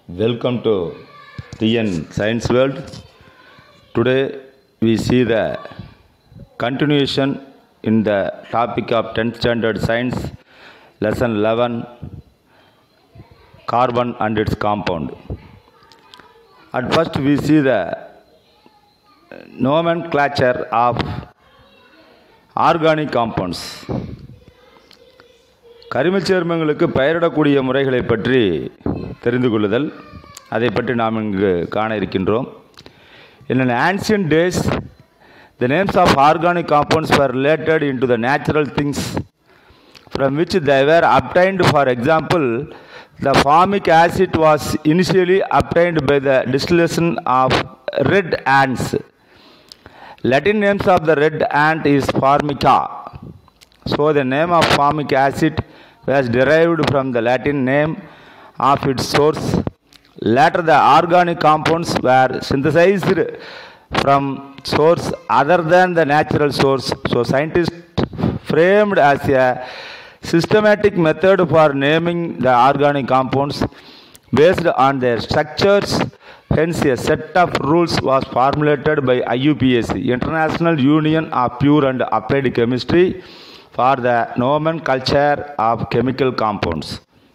Welcome to TN Science World. Today we see the continuation in the topic of 10th standard science, lesson 11 carbon and its compound. At first we see the nomenclature of organic compounds. கரிமச் சேர்மங்களுக்கு பெயரிடக்கூடிய முறைகளை பற்றி தெரிந்து கொள்ளுதல் அதை பற்றி நாம் இங்கு காண இருக்கின்றோம் In an ancient days, the names of organic compounds were related into the natural things from which they were obtained. For example, the formic acid was initially obtained by the distillation of red ants. Latin names of the red ant is formica. So the name of formic acid was derived from the Latin name of its source. Later the organic compounds were synthesized from source other than the natural source. So scientists framed as a systematic method for naming the organic compounds based on their structures. Hence, a set of rules was formulated by IUPAC, International Union of Pure and Applied Chemistry, for the nomenclature of chemical compounds.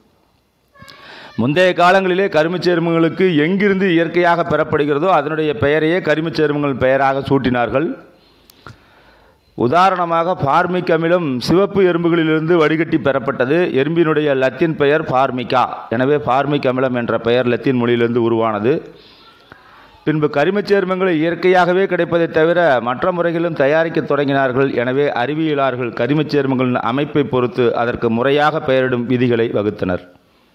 முந்தைய காலங்களிலே கரிமச் சேர்மங்களுக்கு எங்கிருந்து இயற்கையாக பெறப்படுகிறதோ அதனுடைய பெயரையே கரிமச் சேர்மங்கள் பெயராக சூட்டினார்கள் உதாரணமாக formic அமிலம் சிவப்பு எறும்புகளிலிருந்து வடிகட்டி பெறப்பட்டது எறும்பினுடைய லத்தீன் பெயர் பார்மிகா எனவே பார்மிக் அமிலம் என்ற பெயர் லத்தீன் மொழியிலிருந்து உருவானது பின்பு கரிமச் சேர்மங்கள் இயற்கையாகவே கிடைப்பதை தவிர மற்ற முறைகளிலும் தயாரிக்க தொடங்கினார்கள் எனவே அறிவியலாளர்கள் கரிமச் சேர்மங்களின் அமைப்பை பொறுத்து அதற்கு முறையாக பெயரிடும் விதிகளை வகுத்தனர்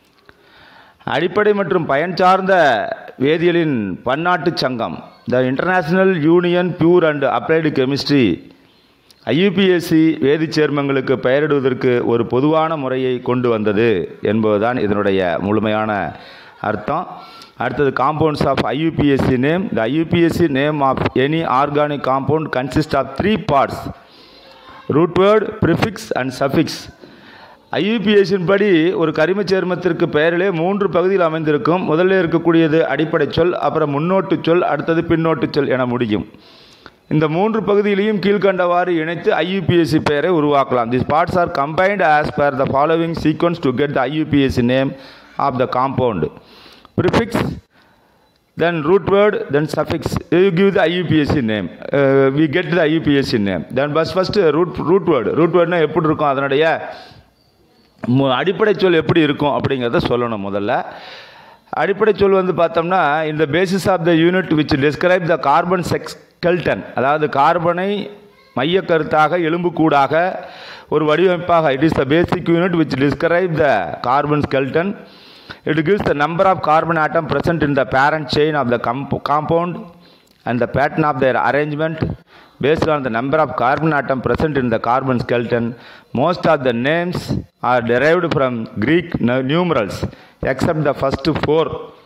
அடிப்படை மற்றும் பயன் சார்ந்த வேதியியலின் பன்னாட்டு சங்கம் the international union pure and applied chemistry IUPAC வேதிச் சேர்மங்களுக்கு பெயரிடுவதற்கு ஒரு பொதுவான முறையை கொண்டு வந்தது என்பதுதான் இதனுடைய முழுமையான அர்த்தம் அடுத்தது compounds of IUPAC name the IUPAC name of any organic compound consist of three parts root word prefix and suffix ஐயுபிஎஸ்ஸின் படி ஒரு கரிமச் சேர்மத்திற்கு பெயரிலே மூன்று பகுதியில் அமைந்திருக்கும் முதலில் இருக்கக்கூடியது அடிப்படை சொல் அப்புறம் முன்னோட்டு சொல் அடுத்தது பின்னோட்டு சொல் என முடியும் இந்த மூன்று பகுதியிலையும் கீழ்கண்டவாறு இணைத்து ஐயுபிஎஸ்சி பெயரை உருவாக்கலாம் this parts are combined as per the following sequence to get the IUPAC name of the compound prefix then root word then suffix you give the IUPAC name we get the IUPAC name then பஸ் first root root word root வேர்டுனா எப்படி இருக்கும் அதனுடைய அடிப்படை சொல் எப்படி இருக்கும் அப்படிங்கிறத சொல்லணும் முதல்ல அடிப்படை சொல் வந்து பார்த்தோம்னா இந்த basis of the unit which describe the carbon செக்ஸ் ஸ்கெல்டன் அதாவது கார்பனை மையக்கருத்தாக எலும்புக்கூடாக ஒரு வடிவமைப்பாக it is the basic unit which describe the carbon skeleton it gives the number of carbon atom present in the parent chain of the comp- compound and the pattern of their arrangement based on the number of carbon atom present in the carbon skeleton most of the names are derived from greek nu- numerals except the first four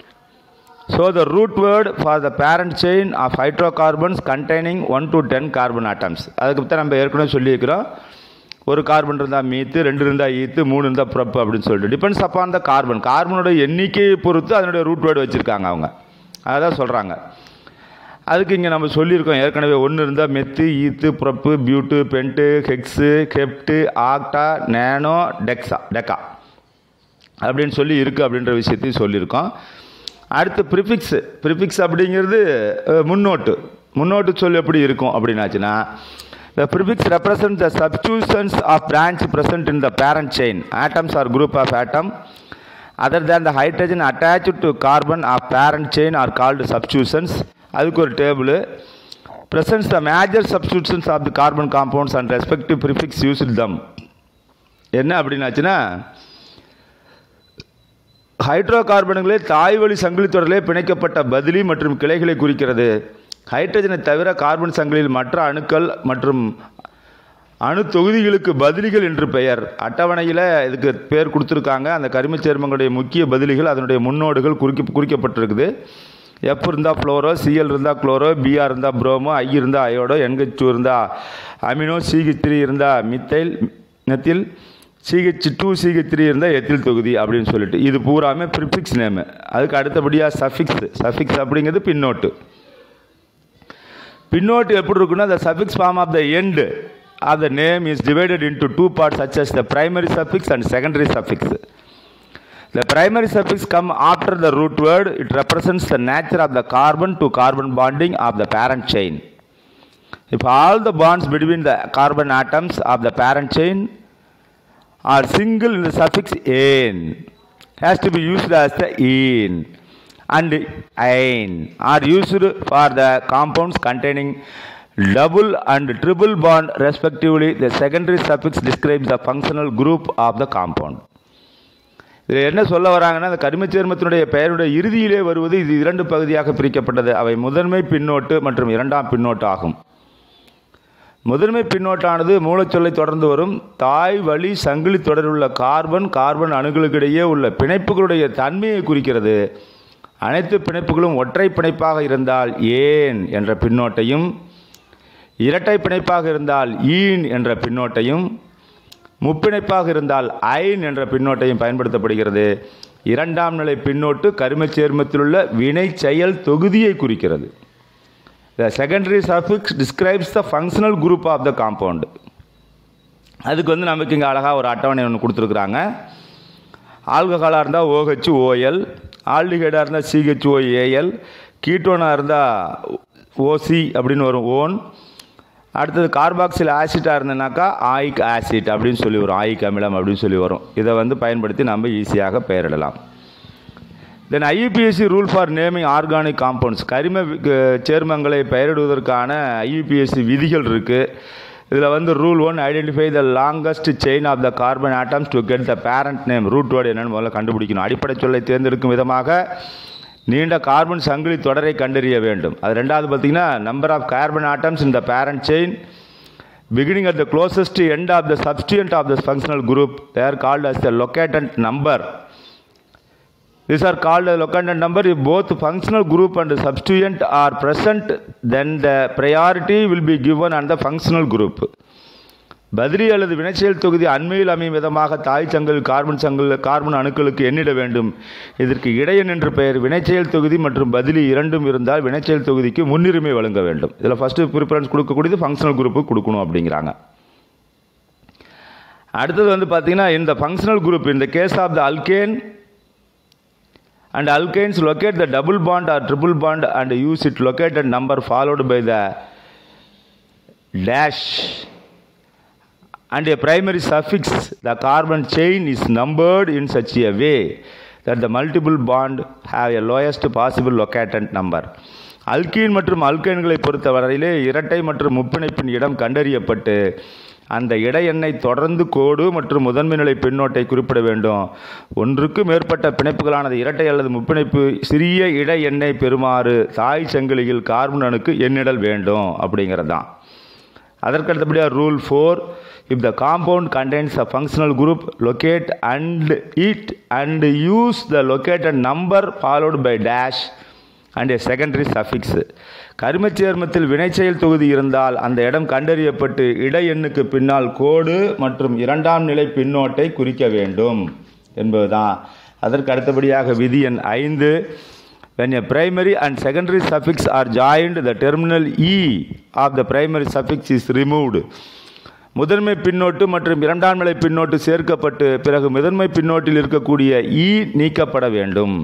so the root word for the parent chain of hydrocarbons containing 1 to 10 carbon atoms அதுக்கு தான் நம்ம ஏற்கனவே சொல்லியிருக்கிறோம் ஒரு carbon இருந்தால் மீத்து ரெண்டு இருந்தால் ஈத்து மூணு இருந்தால் ப்ரப்பு அப்படின்னு சொல்லிட்டு டிபெண்ட்ஸ் அப்பான் த கார்பன் கார்பனோட எண்ணிக்கையை பொறுத்து அதனுடைய ரூட் வேர்டு வச்சுருக்காங்க அவங்க அதான் சொல்கிறாங்க அதுக்கு இங்கே நம்ம சொல்லியிருக்கோம் ஏற்கனவே ஒன்று இருந்தால் meth eth prop but pent hex hept octa nona டெக்ஸா டெக்கா அப்படின்னு சொல்லி இருக்குது அப்படின்ற விஷயத்தையும் சொல்லியிருக்கோம் அடுத்து ப்ரிஃபிக்ஸ் ப்ரிஃபிக்ஸ் அப்படிங்கிறது அஹ், முன்னோட்டு முன்னோட்டு சொல் எப்படி இருக்கும் அப்படின்னாச்சுன்னா The prefix represents the substitutions of branch present in the parent chain. Atoms are group of atom. Other than the hydrogen attached to carbon of parent chain are called substitutions. அதுக்கு ஒரு table presents the major substitutions of the carbon compounds and respective prefix used them. என்ன அப்படின்னாச்சுன்னா hydro கார்பன்களே தாய்வழி சங்கிலி தொடரிலே பிணைக்கப்பட்ட பதிலி மற்றும் கிளைகளை குறிக்கிறது ஹைட்ரஜனை தவிர கார்பன் சங்கிலியில் மற்ற அணுக்கள் மற்றும் அணு தொகுதிகளுக்கு பதிலிகள் என்று பெயர் அட்டவணையில் இதுக்கு பேர் கொடுத்துருக்காங்க அந்த கரிமச் சேர்மங்களுடைய முக்கிய பதிலிகள் அதனுடைய முன்னோடுகள் குறிக்க குறிக்கப்பட்டிருக்குது எஃப் இருந்தால் ஃப்ளோரோ சிஎல் இருந்தால் குளோரோ பிஆர் இருந்தால் புரோமோ ஐ இருந்தால் அயோடோ என்ஹெச் டூ இருந்தால் அமினோ சிஹெச் த்ரீ இருந்தால் methyl methyl CH two CH three இருந்தால் எத்தில் தொகுதி அப்படின்னு சொல்லிட்டு இது பூராமே ப்ரிஃபிக்ஸ் நேமு அதுக்கு அடுத்தபடியாக சஃபிக்ஸ் சஃபிக்ஸ் அப்படிங்கிறது பின்னோட்டு பின்னோட்டு எப்படி இருக்குன்னா the suffix form of the end of the name is divided into two parts such as the primary suffix and secondary suffix. The primary suffix come after the root word. It represents the nature of the carbon to carbon bonding of the parent chain. If all the bonds between the carbon atoms of the parent chain are single in the suffix "-ane", has to be used as the "-ene" and "-ine" are used for the compounds containing double and triple bond respectively. The secondary suffix describes the functional group of the compound. இதில் என்ன சொல்ல வராங்கன்னா அந்த கரிமச் சேர்மத்தினுடைய பெயருடைய இறுதியிலே வருவது இது இரண்டு பகுதியாக பிரிக்கப்பட்டது அவை முதன்மை பின்னோட்டு மற்றும் இரண்டாம் பின்னோட்டு ஆகும் முதன்மை பின்னோட்டானது மூலச்சொல்லை தொடர்ந்து வரும் தாய் வழி சங்கிலி தொடரிலுள்ள கார்பன் கார்பன் அணுக்களுக்கிடையே உள்ள பிணைப்புகளுடைய தன்மையை குறிக்கிறது அனைத்து பிணைப்புகளும் ஒற்றை பிணைப்பாக இருந்தால் ஏன் என்ற பின்னோட்டையும் இரட்டை பிணைப்பாக இருந்தால் ஈன் என்ற பின்னோட்டையும் முப்பிணைப்பாக இருந்தால் ஐன் என்ற பின்னோட்டையும் பயன்படுத்தப்படுகிறது இரண்டாம் நிலை பின்னோட்டு கரிமச் சேர்மத்திலுள்ள வினை செயல் தொகுதியை குறிக்கிறது The secondary suffix describes the functional group of the compound. அதுக்கு வந்து நமக்கு இங்கே அழகாக ஒரு அட்டவணை ஒன்று கொடுத்துருக்குறாங்க ஆல்கஹாலாக இருந்தால் ஓஹெச் ஓஎல் ஆல்டிஹைடாக இருந்தால் சிஹெச்ஓஏஎல் கீட்டோனாக இருந்தால் ஓசி அப்படின்னு வரும் ஓன் அடுத்தது கார்பாக்சில் ஆசிட்டாக இருந்ததுனாக்கா ஆயிக் ஆசிட் அப்படின்னு சொல்லி வரும் ஆயிக் அமிலம் அப்படின்னு சொல்லி வரும் இதை வந்து பயன்படுத்தி நம்ம ஈஸியாக பெயரிடலாம் then IUPAC rule for naming organic compounds கரிம வி- க- சேர்மங்களை பெயரிடுவதற்கான ஐயுபிஎஸ்சி விதிகள் இருக்குது இதில் வந்து rule one identify the longest chain of the carbon atoms to get the parent name root word என்னன்னு முதல்ல கண்டுபிடிக்கணும் அடிப்படை சொல்லை தேர்ந்தெடுக்கும் விதமாக நீண்ட கார்பன் சங்கிலி தொடரை கண்டறிய வேண்டும் அது ரெண்டாவது பார்த்தீங்கன்னா number of carbon atoms in the parent chain beginning at the closest end of the substituent of the functional group they are called as the locatant number these are called a locatant number if both functional group and substituent are present then the priority will be given on the functional group பதிலி அல்லது வினைச்செயல் தொகுதி அண்மையில் அமையும் விதமாக தாய் சங்கில் carbon சங்கில் carbon அணுக்களுக்கு எண்ணிட வேண்டும் இதற்கு இடையன் என்று பெயர் வினைச்செயல் தொகுதி மற்றும் பதிலி இரண்டும் இருந்தால் வினைச்செயல் தொகுதிக்கு முன்னுரிமை வழங்க வேண்டும் இதில் ஃபஸ்ட்டு ப்ரிஃபரன்ஸ் கொடுக்கக்கூடியது ஃபங்க்ஷனல் குரூப்புக்கு கொடுக்கணும் அப்படிங்கிறாங்க அடுத்தது வந்து பார்த்தீங்கன்னா இந்த ஃபங்க்ஷனல் குரூப் இந்த case of the alkane and alkanes locate the double bond or triple bond and use it located number followed by the dash and a primary suffix the carbon chain is numbered in such a way that the multiple bond have a lowest possible locatant number alkene மற்றும் அல்கைன்களை பொறுத்தவரையிலே இரட்டை மற்றும் முப்பிணைப்பின் இடம் கண்டறியப்பட்டு அந்த இடை எண்ணை தொடர்ந்து கோடு மற்றும் முதன்மை நிலை பின்னோட்டை குறிப்பிட வேண்டும் ஒன்றுக்கு மேற்பட்ட பிணைப்புகளானது இரட்டை அல்லது முப்பிணைப்பு சிறிய இடை எண்ணெய் பெறுமாறு தாய் சங்கிலியில் கார்பன் அணுக்கு எண்ணிடல் வேண்டும் அப்படிங்கிறது தான் அதற்கு அடுத்தபடியாக rule four if the compound contains a functional group locate and it and use the located number followed by dash and a secondary suffix கரிமச் சேர்மத்தில் வினைச்செயல் தொகுதி இருந்தால் அந்த இடம் கண்டறியப்பட்டு இடை எண்ணுக்கு பின்னால் கோடு மற்றும் இரண்டாம் நிலை பின்னோட்டை குறிக்க வேண்டும் என்பதுதான் அதற்கு அடுத்தபடியாக விதி எண் ஐந்து when a primary and secondary suffix are joined the terminal e of the primary suffix is removed முதன்மை பின்னோட்டு மற்றும் இரண்டாம் நிலை பின்னோட்டு சேர்க்கப்பட்டு பிறகு முதன்மை பின்னோட்டில் இருக்கக்கூடிய இ நீக்கப்பட வேண்டும்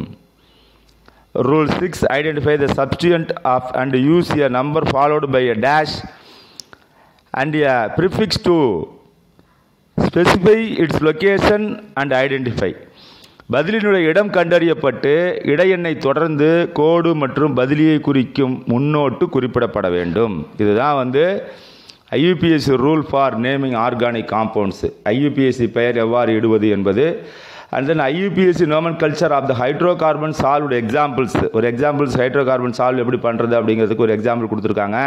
rule six identify the substituent of and use a number followed by a dash and a prefix to specify its location and identify பதிலினுடைய இடம் கண்டறியப்பட்டு இடையெண்ணை தொடர்ந்து கோடு மற்றும் பதிலியை குறிக்கும் முன்னோட்டு குறிப்பிடப்பட வேண்டும் இதுதான் வந்து IUPAC rule for naming organic compounds IUPAC பெயர் எவ்வாறு இடுவது என்பது and then IUPAC nomenclature of the hydrocarbon solved examples ஒரு எக்ஸாம்பிள்ஸ் ஹைட்ரோ கார்பன் சால்வ் எப்படி பண்ணுறது அப்படிங்கிறதுக்கு ஒரு எக்ஸாம்பிள் கொடுத்துருக்காங்க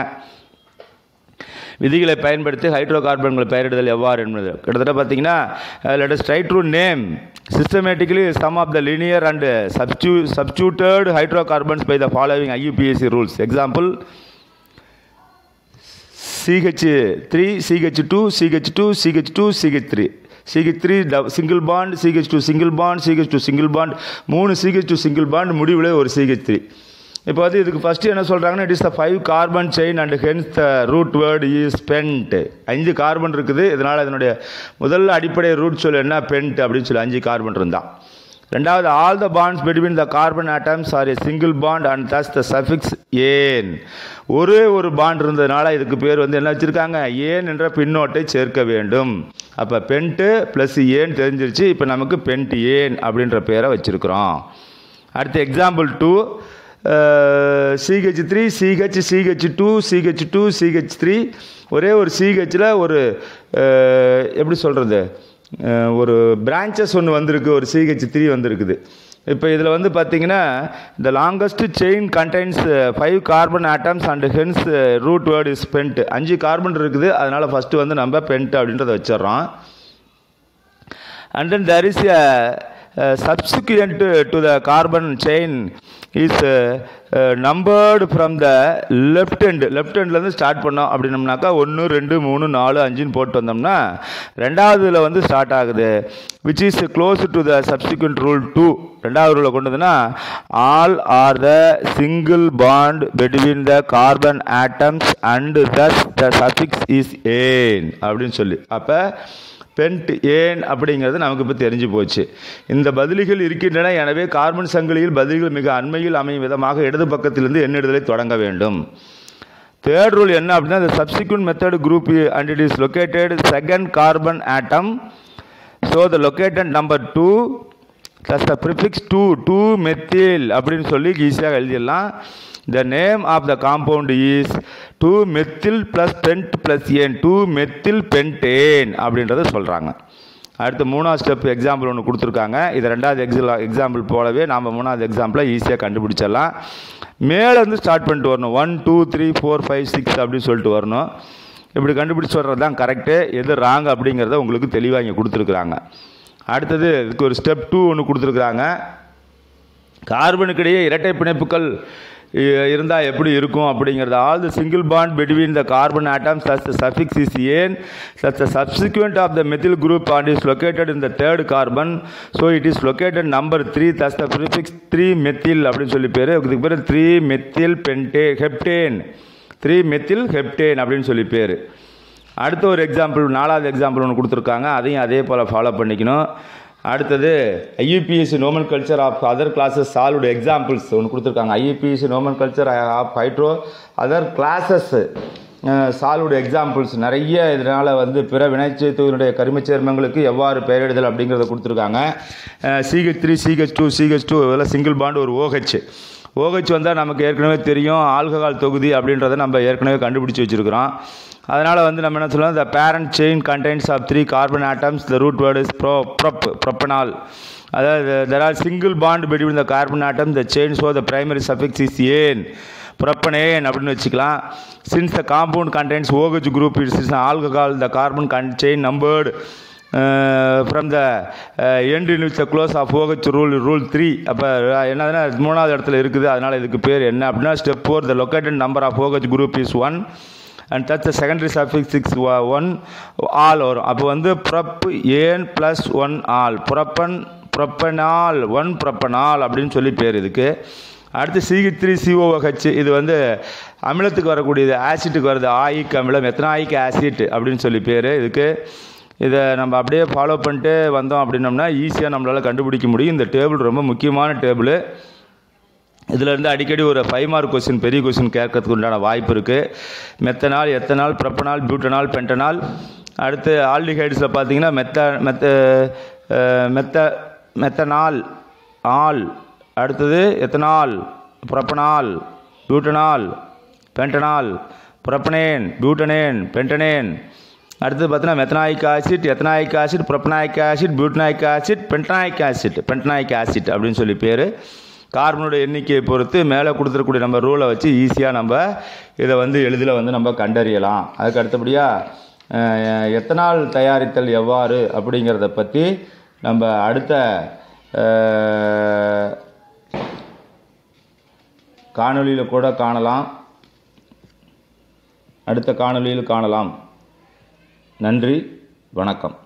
விதிகளை பயன்படுத்தி ஹைட்ரோ கார்பன்கள் பெயரிடுதல் எவ்வாறு என்பது கிட்டத்தட்ட பார்த்தீங்கன்னா let us try to name systematically some of the linear and substu- substituted hydrocarbons by the following IUPAC rules. Example, CH3, CH2, CH2, CH2, CH3. CH three single bond CH two single bond CH two single bond மூணு CH two single bond முடிவில் ஒரு CH three இப்போ வந்து இதுக்கு first என்ன சொல்கிறாங்கன்னா it is the five carbon chain and hence the root word is pent அஞ்சு கார்பன் இருக்குது இதனால் இதனுடைய முதல் அடிப்படை ரூட் சொல் என்ன பென்ட் அப்படின்னு சொல்லி அஞ்சு கார்பன் இருந்தான் ரெண்டாவது all the bonds between the carbon atoms are a single bond and thus the suffix ane ஒரே ஒரு பாண்ட் இருந்ததுனால இதுக்கு பேர் வந்து என்ன வச்சுருக்காங்க ஏன் என்ற பின்னோட்டை சேர்க்க வேண்டும் அப்போ பென்ட்டு ப்ளஸ் ஏன் தெரிஞ்சிருச்சு இப்போ நமக்கு பென்ட் ஏன் அப்படின்ற பேரை வச்சுருக்குறோம் அடுத்து example two CH three CH CH two CH two CH three ஒரே ஒரு சிஹெச்சில் ஒரு அஹ், எப்படி சொல்கிறது ஒரு பிரான்ச்சஸ் ஒன்று வந்திருக்கு ஒரு சிஹெச் த்ரீ வந்திருக்குது இப்போ இதில் வந்து பார்த்தீங்கன்னா the longest chain contains five carbon atoms and hence root word is pent அஞ்சு கார்பன் இருக்குது அதனால் ஃபஸ்ட்டு வந்து நம்ம பென்ட் அப்படின்றத வச்சிடுறோம் and then there is a, a subsequent to the carbon chain is uh, uh, numbered from the left end left endலேருந்து start பண்ணோம் அப்படின்னம்னாக்கா ஒன்று ரெண்டு மூணு நாலு அஞ்சுன்னு போட்டு வந்தோம்னா ரெண்டாவதுல வந்து ஸ்டார்ட் ஆகுது which is close to the subsequent rule two ரெண்டாவது ரூலை கொண்டு வந்ததுன்னா all are the single bond between the carbon atoms and thus the suffix is ane அப்படின்னு சொல்லி அப்போ பென்ட் ஏன் அப்படிங்கிறது நமக்கு இப்போ தெரிஞ்சு போச்சு இந்த பதிலிகள் இருக்கின்றன எனவே கார்பன் சங்கிலியில் பதில்கள் மிக அண்மையில் அமையும் விதமாக இடது பக்கத்திலிருந்து எண்ணிடுதலை தொடங்க வேண்டும் தேர்ட் ரூல் என்ன அப்படின்னா the subsequent method group and it is located second carbon atom so the located number 2 plus the prefix 2 2 methyl அப்படின்னு சொல்லி ஈஸியாக எழுதிடலாம் the name of the compound is 2 methyl plus pent plus n 2 methyl pentane அப்படின்றத சொல்கிறாங்க அடுத்து மூணாவது step example ஒன்று கொடுத்துருக்காங்க இது ரெண்டாவது எக்ஸா எக்ஸாம்பிள் போலவே நாம் மூணாவது எக்ஸாம்பிளை ஈஸியாக கண்டுபிடிச்சிடலாம் மேலேருந்து ஸ்டார்ட் பண்ணிட்டு வரணும் one two three four five six அப்படின்னு சொல்லிட்டு வரணும் இப்படி கண்டுபிடிச்சு வர்றது தான் கரெக்டு எது ராங் அப்படிங்கிறத உங்களுக்கு தெளிவாக இங்கே கொடுத்துருக்குறாங்க அடுத்தது இதுக்கு ஒரு ஸ்டெப் டூ ஒன்று கொடுத்துருக்குறாங்க கார்பனுக்கிடையே இரட்டை பிணைப்புகள் இருந்தால் எப்படி இருக்கும் அப்படிங்கிறது all the single bond between the carbon atoms thus the suffix is ane thus the subsequent of the methyl group and is located in the third carbon so it is located number three thus the prefix three methyl அப்படின்னு சொல்லி பேர் இதுக்கு பேர் three methyl pente heptane three methyl heptane அப்படின்னு சொல்லி பேர் அடுத்த ஒரு எக்ஸாம்பிள் நாலாவது எக்ஸாம்பிள் ஒன்று கொடுத்துருக்காங்க அதையும் அதே போல் ஃபாலோ பண்ணிக்கணும் அடுத்தது IUPAC nomenclature of other classes solved examples ஒன்று கொடுத்துருக்காங்க IUPAC nomenclature of hydro other classes solved examples நிறைய இதனால் வந்து பிற வினைச்சேர்த்துவனுடைய கரிமச் சேர்மங்களுக்கு எவ்வாறு பெயரிடுதல் அப்படிங்கிறத கொடுத்துருக்காங்க CH three CH two CH two இதெல்லாம் சிங்கிள் பாண்டு ஒரு ஓஹெச் ஓஹெச் வந்தால் நமக்கு ஏற்கனவே தெரியும் ஆல்கஹால் தொகுதி அப்படின்றத நம்ம ஏற்கனவே கண்டுபிடிச்சி வச்சுருக்கிறோம் அதனால் வந்து நம்ம என்ன சொல்லலாம் the parent chain contents of three carbon atoms the root word is pro prop propanol அதாவது there are single bond between the carbon atom the chain so the primary suffix is ane propane அப்படின்னு வச்சுக்கலாம் since the compound contents OH group it's is alcohol the carbon can chain numbered from the end in which the close of OH rule rule three அப்போ என்னதுன்னா மூணாவது இடத்துல இருக்குது அதனால் இதுக்கு பேர் என்ன அப்படின்னா step four the located number of OH group is one and that the secondary suffix six one ol வரும் அப்போ வந்து prop ane plus one ol propan propanol one propanol அப்படின்னு சொல்லி பேர் இதுக்கு அடுத்து சிஹெச் த்ரீ சிஓஹெச் இது வந்து அமிலத்துக்கு வரக்கூடியது ஆசிட்டுக்கு வருது ஆயிக் அமிலம் எத்தனாயிக் ஆசிட் அப்படின்னு சொல்லி பேர் இதுக்கு இதை நம்ம அப்படியே ஃபாலோ பண்ணிட்டு வந்தோம் அப்படின்னோம்னா ஈஸியாக நம்மளால் கண்டுபிடிக்க முடியும் இந்த டேபிள் ரொம்ப முக்கியமான டேபிள் இதில் இருந்து அடிக்கடி ஒரு ஃபைவ் மார்க் கொஸ்டின் பெரிய கொஸ்டின் கேட்கறதுக்கு உண்டான வாய்ப்பு இருக்குது methanol ethanol propanol butanol pentanol அடுத்து ஆல்டிஹைட்ஸில் பார்த்தீங்கன்னா metha metha ah, metha methanol ol அடுத்தது ethanol propanol butanol pentanol propanone butanone pentanone அடுத்தது பார்த்தீங்கன்னா methanoic acid ethanoic acid propanoic acid butanoic acid pentanoic acid pentanoic acid அப்படின்னு சொல்லி பேர் கார்பனோட எண்ணிக்கையை பொறுத்து மேலே கொடுத்துருக்கூடிய நம்ம ரூலை வச்சு ஈஸியாக நம்ம இதை வந்து எளிதில் வந்து நம்ம கண்டறியலாம் அதுக்கு அடுத்தபடியாக எத்தனால் தயாரித்தல் எவ்வாறு அப்படிங்கிறத பற்றி நம்ம அடுத்த அஹ், காணொளியில் கூட காணலாம் அடுத்த காணொளியில் காணலாம் நன்றி வணக்கம்